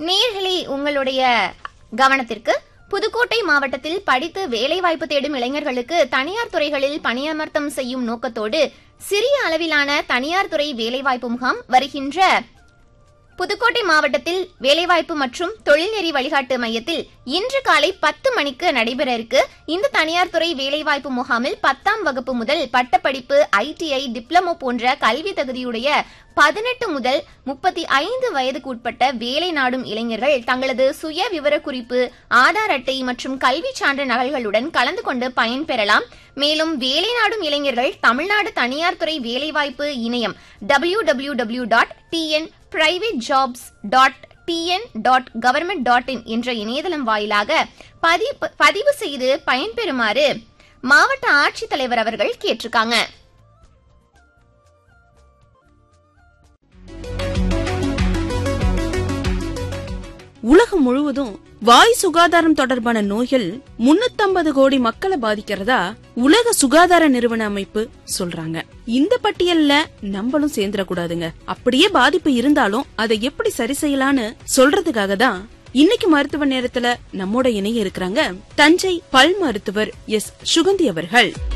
நேர்களே உங்களுடைய கவனத்திற்கு புதுக்கோட்டை மாவட்டத்தில் படித்து வேலைவாய்ப்பு தேடும் இளைஞர்களுக்கு தனியார் துறைகளில் பணியமர்த்தம் செய்யும் நோக்கத்தோடு சிறிய அளவிலான தனியார் துறை வேலைவாய்ப்பு முகாம் வருகின்ற புதுக்கோட்டை மாவட்டத்தில் வேலைவாய்ப்பு மற்றும் தொழில்நெறி வழிகாட்டு மையத்தில் இன்று காலை பத்து மணிக்கு நடைபெற இருக்கு இந்த தனியார் துறை வேலைவாய்ப்பு முகாமில் பத்தாம் வகுப்பு முதல் பட்டப்படிப்பு ஐடிஐ டிப்ளமோ போன்ற கல்வி தகுதியுடைய பதினெட்டு முதல் முப்பத்தி ஐந்து வயதுக்கு உட்பட்ட வேலை நாடும் இளைஞர்கள் தங்களது சுய விவரக்குறிப்பு ஆதார் அட்டை மற்றும் கல்வி சான்று நகல்களுடன் கலந்து கொண்டு பயன்பெறலாம் மேலும் வேலை நாடும் இளைஞர்கள் தமிழ்நாடு தனியார் துறை வேலைவாய்ப்பு இணையம் W W W dot TN private jobs dot TN dot government dot in என்ற இணையதளம் வாயிலாக பதிவு பதிவு செய்து பயன்பெறுமாறு மாவட்ட ஆட்சித்தலைவர் அவர்கள் கேட்டிருக்காங்க உலகம் முழுவதும் வாய் சுகாதாரம் தொடர்பான நோய்கள் முன்னூத்தம்பது கோடி மக்களை பாதிக்கிறதா உலக சுகாதார நிறுவன அமைப்பு சொல்றாங்க இந்த பட்டியல்ல நம்மளும் சேர்ந்துடக்கூடாதுங்க அப்படியே பாதிப்பு இருந்தாலும் அதை எப்படி சரி செய்யலான்னு சொல்றதுக்காக தான் இன்னைக்கு மருத்துவ நேரத்துல நம்மோட இணைய இருக்கிறாங்க தஞ்சை பல் மருத்துவர் எஸ் சுகந்தி அவர்கள்